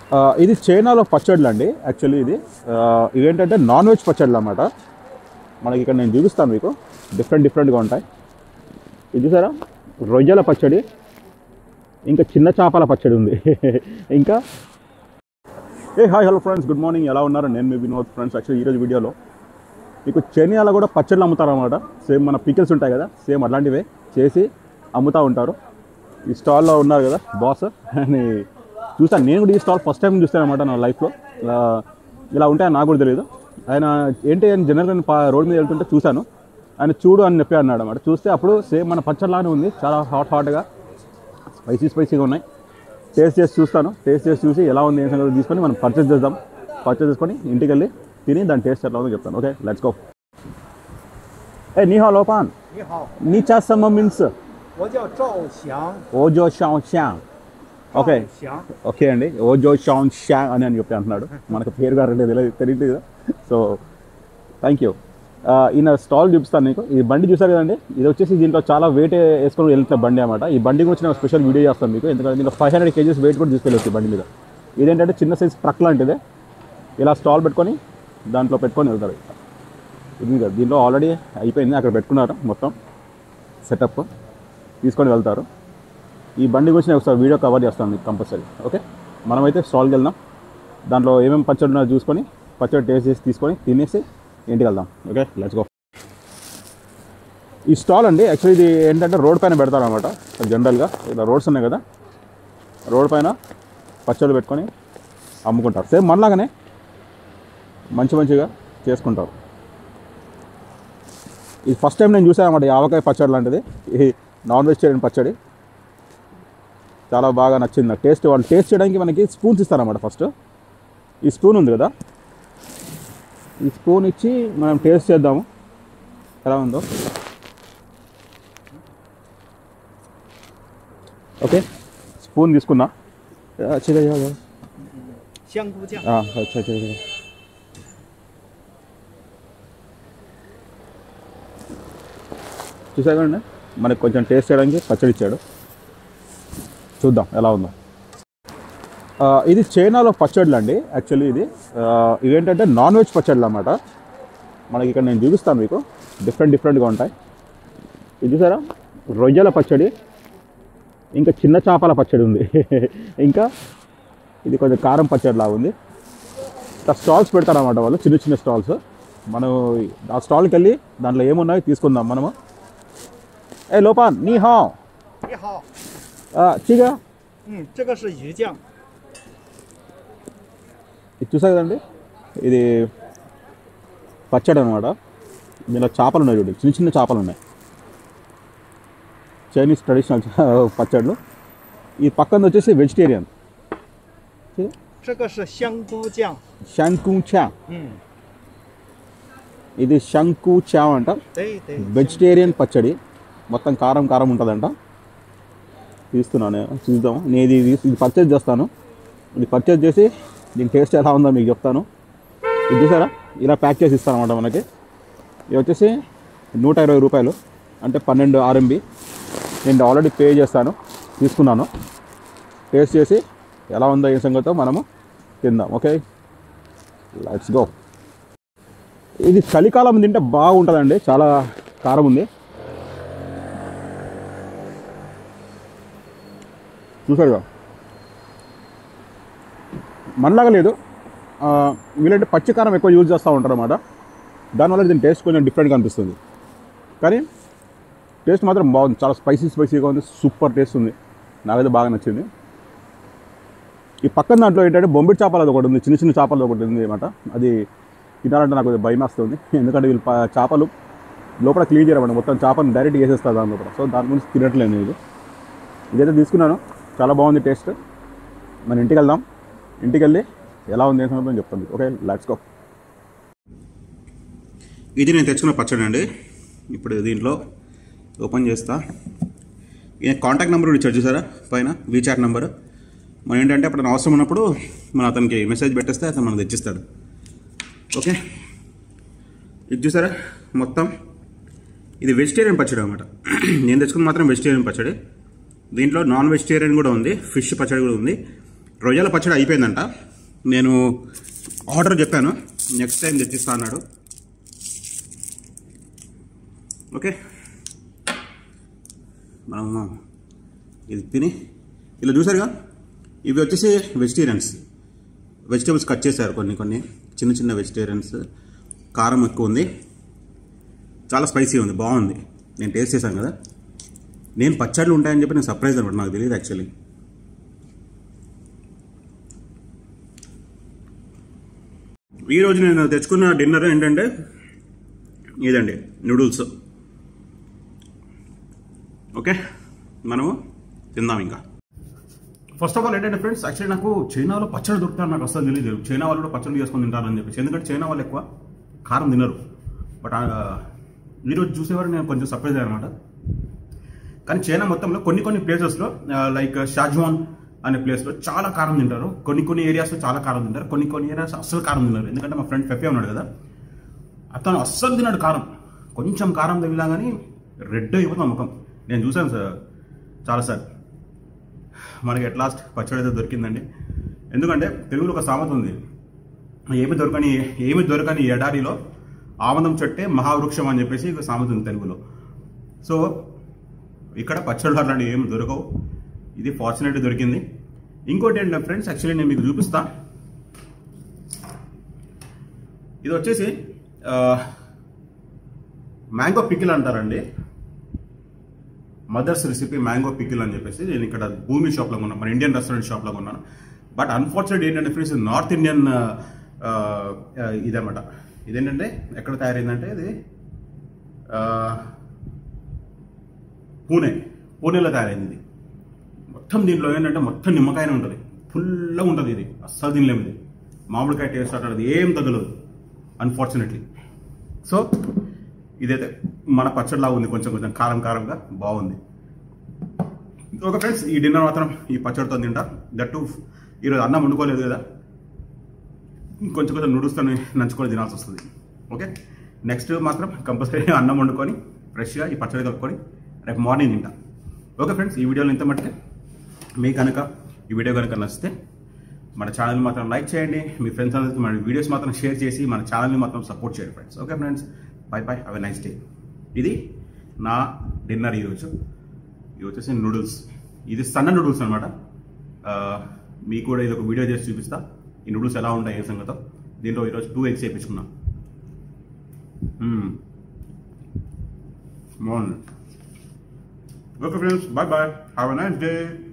ఆ, ఇది చైనాలో పచ్చళ్ళు అండి యాక్చువల్లీ ఇది ఆ, ఇవేంటంటే నాన్ వెజ్ పచ్చళ్ళు అన్నమాట మనకి ఇక్కడ నేను చూపిస్తాను మీకు డిఫరెంట్ డిఫరెంట్గా ఉంటాయి ఇది చూసారా రొయ్యల పచ్చడి ఇంకా చిన్న చేపల పచ్చడి ఉంది ఇంకా ఏ hi hello friends good morning ఎలా ఉన్నారు నేను మీ వినోద్ ఫ్రెండ్స్ యాక్చువల్లీ ఈరోజు వీడియోలో మీకు చైనాలో కూడా పచ్చళ్ళు అమ్ముతారన్నమాట సేమ్ మన పికిల్స్ ఉంటాయి కదా సేమ్ అట్లాంటివే చేసి అమ్ముతూ ఉంటారు ఈ స్టాల్లో ఉన్నారు కదా బాస్ అని చూసాను నేను కూడా ఈ స్టాల్ ఫస్ట్ టైం చూస్తాను అనమాట నా లైఫ్లో ఇలా ఇలా ఉంటాయని నాకు కూడా తెలియదు ఆయన ఏంటి అని జనరల్గా నేను పా- రోడ్ మీద వెళ్తుంటే చూశాను ఆయన చూడు అని చెప్పి అన్నాడు అనమాట చూస్తే అప్పుడు సేమ్ మన పచ్చడిలానే ఉంది చాలా హాట్ హాట్గా స్పైసీ స్పైసీగా ఉన్నాయి టేస్ట్ చేసి చూస్తాను టేస్ట్ చేసి చూసి ఎలా ఉంది ఏం సంగతి తీసుకొని మనం పర్చేస్ చేద్దాం పర్చేస్ చేసుకొని ఇంటికి వెళ్ళి తిని దాని టేస్ట్ ఎట్లా ఉందో చెప్తాను ఓకే లెట్స్ గో ఏ నీ హా లోపాన్ 你好， నీ చా సమ్మ మీన్స్ 我叫赵翔。 ఓజో షాంగ్ షాంగ్ ఓకే 赵翔， ఓకే అండి ఓజో షాంగ్ షాంగ్ అని అని చెప్పి అంటున్నాడు మనకు పేరు గారు తెలియదు తెలియదు సో థ్యాంక్ యూ ఈయన స్టాల్ చూపిస్తాను నీకు ఈ బండి చూసారు కదండి ఇది వచ్చేసి దీంట్లో చాలా వెయిట్ వేసుకొని వెళ్తున్న బండి అనమాట ఈ బండి గురించి నేను స్పెషల్ వీడియో చేస్తాను మీకు ఎందుకంటే దీంట్లో ఫైవ్ హండ్రెడ్ కేజీస్ వెయిట్ కూడా తీసుకెళ్ళొచ్చు ఈ బండి మీద ఇదేంటంటే చిన్న సైజ్ ట్రక్ లాంటిదే ఇలా స్టాల్ పెట్టుకొని దాంట్లో పెట్టుకొని వెళ్తారు ఇది కదా దీంట్లో ఆల్రెడీ అయిపోయింది అక్కడ పెట్టుకున్నారు మొత్తం సెటప్ తీసుకొని వెళ్తారు ఈ బండి గురించి నేను ఒకసారి వీడియో కవర్ చేస్తాను మీకు కంపల్సరీ ఓకే మనమైతే స్టాల్కి వెళ్దాం దాంట్లో ఏమేమి పచ్చడి ఉన్నాయో చూసుకొని పచ్చడి టేస్ట్ చేసి తీసుకొని తినేసి ఇంటికి వెళ్దాం ఓకే లెట్స్ గో ఈ స్టాల్ అండి యాక్చువల్లీ ఇది ఏంటంటే రోడ్ పైన పెడతారు అనమాట జనరల్గా ఇలా రోడ్స్ ఉన్నాయి కదా రోడ్ పైన పచ్చళ్ళు పెట్టుకొని అమ్ముకుంటారు సేమ్ మనలాగానే మంచి మంచిగా చేసుకుంటారు ఇది ఫస్ట్ టైం నేను చూసాను అనమాట ఈ ఆవకాయ పచ్చడి లాంటిది ఈ నాన్ వెజిటేరియన్ పచ్చడి చాలా బాగా నచ్చింది నాకు టేస్ట్ వాళ్ళు టేస్ట్ చేయడానికి మనకి స్పూన్స్ ఇస్తారన్నమాట ఫస్ట్ ఈ స్పూన్ ఉంది కదా ఈ స్పూన్ ఇచ్చి మనం టేస్ట్ చేద్దాము ఎలా ఉందో ఓకే స్పూన్ తీసుకున్నా ఆ, చిగా, చిగా, చిగా. 香菇酱。 ఆ, అచ్చా, చిగా, చిగా. చూసారు కదండి మనకి కొంచెం టేస్ట్ చేయడానికి పచ్చడి ఇచ్చాడు చూద్దాం ఎలా ఉందో ఆ, ఇది చైనాలో పచ్చళ్ళు అండి యాక్చువల్లీ ఇది ఆ, ఇవేంటంటే నాన్ వెజ్ పచ్చళ్ళు అన్నమాట మనకి ఇక్కడ నేను చూపిస్తాను మీకు డిఫరెంట్ డిఫరెంట్గా ఉంటాయి ఇది చూసారా రొయ్యల పచ్చడి ఇంకా చిన్న చేపల పచ్చడి ఉంది ఇంకా ఇది కొంచెం కారం పచ్చడి లాగా ఉంది ఇట్లా స్టాల్స్ పెడతారన్నమాట వాళ్ళు చిన్న చిన్న స్టాల్స్ మనం ఆ స్టాల్కి వెళ్ళి దాంట్లో ఏమున్నాయో తీసుకుందాం మనము ఏ లోపాన్ నీ హా 你好， చిగా 嗯，这个是鱼酱， ఇది చూసా కదండి ఇది పచ్చడి అనమాట దీనిలో చేపలు ఉన్నాయి చూడండి చిన్న చిన్న చేపలు ఉన్నాయి చైనీస్ ట్రెడిషనల్ పచ్చళ్ళు ఈ పక్కన వచ్చేసి వెజిటేరియన్ 这个是香菇酱， షంకు చా 嗯， ఇది షంకు చా అంట 对对， వెజిటేరియన్ పచ్చడి మొత్తం కారం కారం ఉంటుందంట తీస్తున్నాను చూద్దాం నేను ఇది తీసి- ఇది పర్చేజ్ చేస్తాను ఇది పర్చేజ్ చేసి దీని టేస్ట్ ఎలా ఉందో మీకు చెప్తాను ఇది చూసారా ఇలా ప్యాక్ చేసి ఇస్తాను అనమాట మనకి ఇది వచ్చేసి నూట ఇరవై రూపాయలు అంటే పన్నెండు ఆర్ఎంబి నేను ఆల్రెడీ పే చేస్తాను తీసుకున్నాను టేస్ట్ చేసి ఎలా ఉందో ఏ సంగతో మనము తిందాం ఓకే లెట్స్ గో ఇది చలికాలం తింటే బాగుంటుందండి చాలా కారం ఉంది చూసారుగా మనలాగా లేదు ఆ, వీళ్ళంటే పచ్చి కారం ఎక్కువ యూజ్ చేస్తూ ఉంటారు అన్నమాట దానివల్ల దీని టేస్ట్ కొంచెం డిఫరెంట్గా అనిపిస్తుంది కానీ టేస్ట్ మాత్రం బాగుంది చాలా స్పైసీ స్పైసీగా ఉంది సూపర్ టేస్ట్ ఉంది నాకైతే బాగా నచ్చింది ఈ పక్కన దాంట్లో ఏంటంటే బొంబిడి చేపలు అది ఒకటి ఉంది చిన్న చిన్న చేపలు ఒకటి ఉంది అనమాట అది తినాలంటే నాకు కొంచెం భయం వేస్తుంది ఎందుకంటే వీళ్ళు ప- చేపలు లోపల క్లీన్ చేయడం మొత్తం చేపను డైరెక్ట్ వేసేస్తారు దాని లోపల సో దాని గురించి తినట్లేదు నేను ఇది ఇదైతే తీసుకున్నాను చాలా బాగుంది టేస్ట్ మన ఇంటికి వెళ్దాం ఇంటికి వెళ్ళి ఎలా ఉంది ఏంటి సంగతి చెప్తాను ఓకే లెట్స్ గో ఇది నేను తెచ్చుకున్న పచ్చడి అండి ఇప్పుడు దీంట్లో ఓపెన్ చేస్తా ఈయన కాంటాక్ట్ నెంబర్ కూడా ఇచ్చాడు చూసారా పైన వీచాట్ నెంబర్ మనం ఏంటంటే అప్పుడు అవసరం ఉన్నప్పుడు మనం అతనికి మెసేజ్ పెట్టేస్తే అతను మనకు తెచ్చిస్తాడు ఓకే ఇది చూసారా మొత్తం ఇది వెజిటేరియన్ పచ్చడి అనమాట నేను తెచ్చుకున్న మాత్రం వెజిటేరియన్ పచ్చడి దీంట్లో నాన్ వెజిటేరియన్ కూడా ఉంది ఫిష్ పచ్చడి కూడా ఉంది రొయ్యల పచ్చడి అయిపోయిందంట నేను ఆర్డర్ చెప్పాను నెక్స్ట్ టైం తెచ్చిస్తా అన్నాడు ఓకే మనము ఇది తిని ఇలా చూసారుగా ఇవి వచ్చేసి వెజిటేరియన్స్ వెజిటేబుల్స్ కట్ చేశారు కొన్ని కొన్ని చిన్న చిన్న వెజిటేరియన్స్ కారం ఎక్కువ ఉంది చాలా స్పైసీ ఉంది బాగుంది నేను టేస్ట్ చేశాను కదా నేను పచ్చళ్ళు ఉంటాయని చెప్పి నేను సర్ప్రైజ్ అనమాట నాకు తెలియదు యాక్చువల్లీ ఈరోజు నేను తెచ్చుకున్న డిన్నర్ ఏంటంటే ఇదండి నూడిల్స్ ఓకే మనము తిందాం ఇంకా ఫస్ట్ ఆఫ్ ఆల్ ఏంటంటే ఫ్రెండ్స్ యాక్చువల్లీ నాకు చైనాలో పచ్చడి దొరుకుతారు నాకు అసలు తెలియదు చైనా వాళ్ళు కూడా పచ్చడి చేసుకొని తింటారని చెప్పేసి ఎందుకంటే చైనా వాళ్ళు ఎక్కువ కారం తినరు బట్ ఈరోజు చూసేవారు నేను కొంచెం సర్ప్రైజ్ అనమాట కానీ చైనా మొత్తంలో కొన్ని కొన్ని ప్లేసెస్లో లైక్ షాజువాన్ అనే ప్లేస్లో చాలా కారం తింటారు కొన్ని కొన్ని ఏరియాస్లో చాలా కారం తింటారు కొన్ని కొన్ని ఏరియాస్ అస్సలు కారం తిన్నారు ఎందుకంటే మా ఫ్రెండ్ పెప్పే ఉన్నాడు కదా అతను అస్సలు తిన్నాడు కారం కొంచెం కారం తగిలినా కానీ రెడ్ అయిపోతుంది ముఖం నేను చూశాను సార్ చాలాసార్లు మనకి ఎట్ లాస్ట్ పచ్చడి అయితే దొరికిందండి ఎందుకంటే తెలుగులో ఒక సామెత ఉంది ఏమి దొరకని ఏమి దొరకని ఎడారిలో ఆమదం చెట్టే మహావృక్షం అని చెప్పేసి ఒక సామెత ఉంది తెలుగులో సో ఇక్కడ పచ్చళ్ళు అట్లాంటివి ఏమి దొరకవు ఇది ఫార్చునేట్ దొరికింది ఇంకోటి ఏంటంటే ఫ్రెండ్స్ యాక్చువల్లీ నేను మీకు చూపిస్తా ఇది వచ్చేసి మ్యాంగో పికిల్ అంటారండి మదర్స్ రెసిపీ మ్యాంగో పికిల్ అని చెప్పేసి నేను ఇక్కడ భూమి షాప్లో కొన్నాను మన ఇండియన్ రెస్టారెంట్ షాప్లో కొన్నాను బట్ అన్ఫార్చునేట్ ఏంటంటే ఫ్రెండ్స్ నార్త్ ఇండియన్ ఇదన్నమాట ఇదేంటంటే ఎక్కడ తయారైందంటే ఇది ఆ, పూణే పూణేలో తయారైంది ఇది మొత్తం దీంట్లో ఏంటంటే మొత్తం నిమ్మకాయనే ఉంటుంది ఫుల్గా ఉంటుంది ఇది అస్సలు తినలేము ఇది మామిడికాయ టేస్ట్ అట్లా ఏం తగలదు అన్ఫార్చునేట్లీ సో ఇదైతే మన పచ్చడిలా ఉంది కొంచెం కొంచెం కారం కారంగా బాగుంది ఓకే ఫ్రెండ్స్ ఈ డిన్నర్ మాత్రం ఈ పచ్చడితో తింటా దట్టు ఈరోజు అన్నం వండుకోలేదు కదా కొంచెం కొంచెం నూడుల్స్తో నంచుకొని తినాల్సి వస్తుంది ఓకే నెక్స్ట్ మాత్రం కంపల్సరీ అన్నం వండుకొని ఫ్రెష్గా ఈ పచ్చడి కలుపుకొని రేపు మార్నింగ్ తింటా ఓకే ఫ్రెండ్స్ ఈ వీడియోలో ఇంత మట్టుకే మీకు కనుక ఈ వీడియో కనుక నచ్చితే మన ఛానల్ మాత్రం లైక్ చేయండి మీ ఫ్రెండ్స్ అందరికీ మన వీడియోస్ మాత్రం షేర్ చేసి మన ఛానల్ని మాత్రం సపోర్ట్ చేయండి friends okay friends bye bye have a nice day ఇది నా డిన్నర్ ఈరోజు ఇది వచ్చేసి నూడిల్స్ ఇది సన్న నూడిల్స్ అనమాట మీకు కూడా ఇది ఒక వీడియో చేసి చూపిస్తా ఈ నూడిల్స్ ఎలా ఉంటాయి ఏ సంగతో దీంట్లో ఈరోజు టూ ఎగ్స్ వేయించుకున్నాం మ్మ్. బాగుంది okay friends bye bye have a nice day